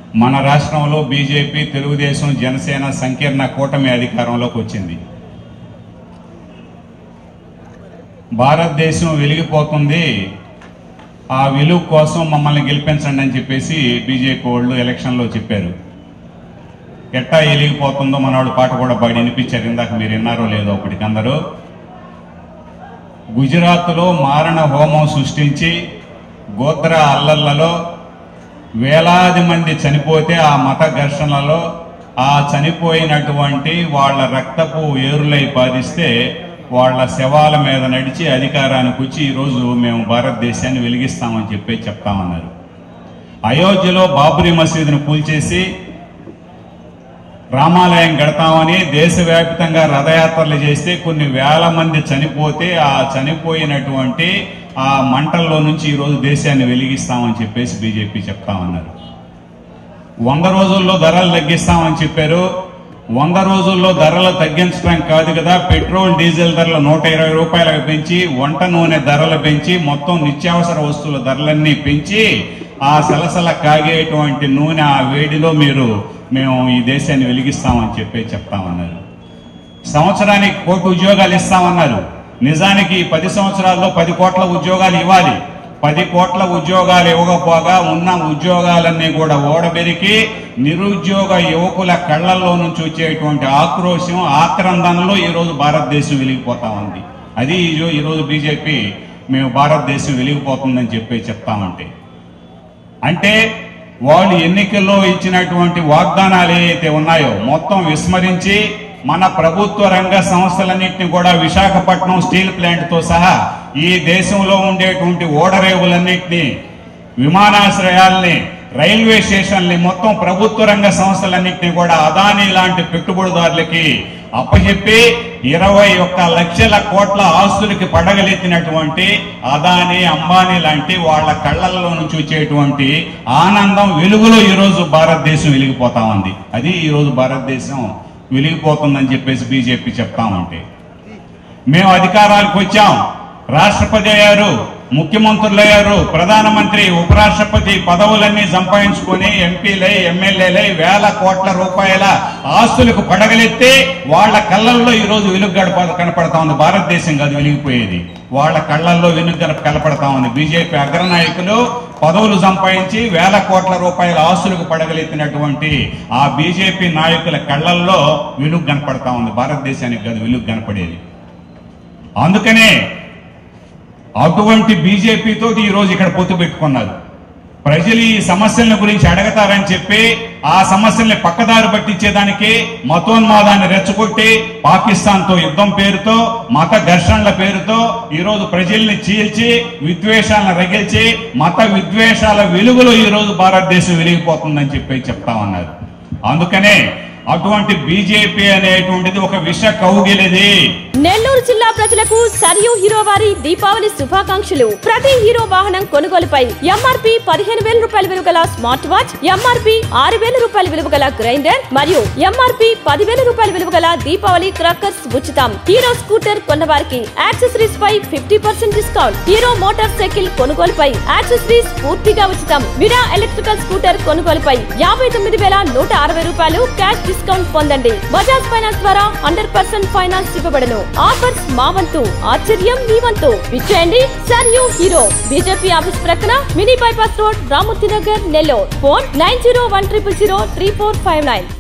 మన రాష్ట్రంలో బీజేపీ తెలుగుదేశం జనసేన సంకీర్ణ కూటమి అధికారంలోకి వచ్చింది భారతదేశం వెలిగిపోతుంది ఆ వెలుగు కోసం మమ్మల్ని గెలిపించండి అని చెప్పేసి బీజేపీ వాళ్ళు ఎలక్షన్లో చెప్పారు ఎట్టా వెలిగిపోతుందో మనవాడు పాట కూడా పాడి వినిపించారు ఇందాక మీరు విన్నారో లేదో ఒకటికి అందరూ గుజరాత్లో మారణ హోమం సృష్టించి గోత్ర అల్లర్లలో వేలాది మంది చనిపోతే ఆ మత ఘర్షణలలో ఆ చనిపోయినటువంటి వాళ్ళ రక్తపు ఏరులై బాధిస్తే వాళ్ళ శవాల మీద నడిచి అధికారానికి వచ్చి ఈరోజు మేము భారతదేశాన్ని వెలిగిస్తామని చెప్పి చెప్తామన్నారు అయోధ్యలో బాబరీ మసీదును కూల్చేసి రామాలయం కడతామని దేశవ్యాప్తంగా రథయాత్రలు చేస్తే కొన్ని వేల మంది చనిపోతే ఆ చనిపోయినటువంటి ఆ మంటల్లో నుంచి ఈరోజు దేశాన్ని వెలిగిస్తామని చెప్పేసి బీజేపీ చెప్తామన్నారు వంద రోజుల్లో ధరలు తగ్గిస్తామని చెప్పారు వంద రోజుల్లో ధరలు తగ్గించడం కాదు కదా పెట్రోల్ డీజిల్ ధరలు నూట ఇరవై రూపాయలకు పెంచి వంట నూనె ధరలు పెంచి మొత్తం నిత్యావసర వస్తువుల ధరలన్నీ పెంచి ఆ సలసల కాగేటువంటి నూనె ఆ వేడిలో మీరు మేము ఈ దేశాన్ని వెలిగిస్తామని చెప్పి చెప్తామన్నారు సంవత్సరానికి కోటి ఉద్యోగాలు ఇస్తామన్నారు నిజానికి ఈ పది సంవత్సరాల్లో పది కోట్ల ఉద్యోగాలు ఇవ్వాలి పది కోట్ల ఉద్యోగాలు ఇవ్వకపోగా ఉన్న ఉద్యోగాలన్నీ కూడా ఓడబెరికి నిరుద్యోగ యువకుల కళ్ళల్లో నుంచి వచ్చేటువంటి ఆక్రోశం ఆక్రందనలో ఈ రోజు భారతదేశం వెలిగిపోతా ఉంది అది ఈ రో- ఈ రోజు బీజేపీ మేము భారతదేశం వెలిగిపోతుందని చెప్పి చెప్తామంటే అంటే వాళ్ళు ఎన్నికల్లో ఇచ్చినటువంటి వాగ్దానాలు ఏవైతే ఉన్నాయో మొత్తం విస్మరించి మన ప్రభుత్వ రంగ సంస్థలన్నింటినీ కూడా విశాఖపట్నం స్టీల్ ప్లాంట్ తో సహా ఈ దేశంలో ఉండేటువంటి ఓడరేవులన్నింటినీ విమానాశ్రయాల్ని రైల్వే స్టేషన్లు మొత్తం ప్రభుత్వ రంగ సంస్థలన్నింటినీ కూడా అదానీ లాంటి పెట్టుబడిదారులకి అప్పచెప్పి ఇరవై ఒక్క లక్షల కోట్ల ఆస్తులకి పడగలెత్తినటువంటి అదానీ అంబానీ లాంటి వాళ్ళ కళ్ళల్లో నుంచి వచ్చేటువంటి ఆనందం వెలుగులో ఈరోజు భారతదేశం వెలిగిపోతా ఉంది అది ఈరోజు భారతదేశం వెలిగిపోతుందని చెప్పేసి బీజేపీ చెప్తామంటే మేము అధికారాలకు వచ్చాం రాష్ట్రపతి అయ్యారు ముఖ్యమంత్రులు అయ్యారు ప్రధానమంత్రి ఉపరాష్ట్రపతి పదవులన్నీ సంపాదించుకొని ఎంపీలై ఎమ్మెల్యేలై వేల కోట్ల రూపాయల ఆస్తులకు పడగలెత్తి వాళ్ళ కళ్ళల్లో ఈ రోజు వెలుగు గడప కనపడతా ఉంది భారతదేశం కాదు వెలిగిపోయేది వాళ్ళ కళ్ళల్లో వెలుగు గడప కనపడతా ఉంది బీజేపీ అగ్రనాయకులు పదవులు సంపాదించి వేల కోట్ల రూపాయల ఆస్తులకు పడగలెత్తినటువంటి ఆ బీజేపీ నాయకుల కళ్ళల్లో వెలుగు కనపడతా ఉంది భారతదేశానికి కాదు వెలుగు కనపడేది అందుకనే అటువంటి బీజేపీతో ఈ రోజు ఇక్కడ పొత్తు పెట్టుకున్నారు ప్రజలు ఈ సమస్యల గురించి అడగతారని చెప్పి ఆ సమస్యల్ని పక్కదారి పట్టించేదానికి మతోన్మాదాన్ని రెచ్చగొట్టి పాకిస్తాన్ తో యుద్ధం పేరుతో మత ఘర్షణల పేరుతో ఈ రోజు ప్రజల్ని చీల్చి విద్వేషాలను రగిల్చి మత విద్వేషాల వెలుగులో ఈ రోజు భారతదేశం వెలిగిపోతుందని చెప్పి చెప్తా ఉన్నారు అందుకనే అటువంటి బీజేపీ అనేటువంటిది ఒక విష కౌగిలిది నెల్లూరు జిల్లా ప్రజలకు సరియు హీరో వారి దీపావళి శుభాకాంక్షలు ప్రతి హీరో వాహనం కొనుగోలుపై ఎంఆర్పి పదిహేను వేల రూపాయల విలువ గల స్మార్ట్ వాచ్ ఎంఆర్పి ఆరు వేల రూపాయల విలువ గల గ్రైండర్ మరియు ఎంఆర్పి పదివేల రూపాయల విలువ గల దీపావళి క్రాకర్స్ ఉచితం హీరో స్కూటర్ కొన్నవారికి యాక్సెసరీస్ పై fifty percent discount Hero motorcycle కొనుగోలుపై యాక్సెసరీస్ పూర్తిగా ఉచితం విడా ఎలక్ట్రికల్ స్కూటర్ కొనుగోలుపై యాభై తొమ్మిది వేల నూట అరవై రూపాయలు క్యాష్ డిస్కౌంట్ పొందండి బజాజ్ ఫైనాన్స్ ద్వారా హండ్రెడ్ పర్సెంట్ ఫైనాన్స్ ఇవ్వబడను ఆఫర్స్ మా వంతు ఆశ్చర్యం మీ వంతు విచ్చేయండి sir you Hero BJP office ప్రక్కన mini bypass road Ramurthy Nagar Nellore phone nine zero one triple zero three four five nine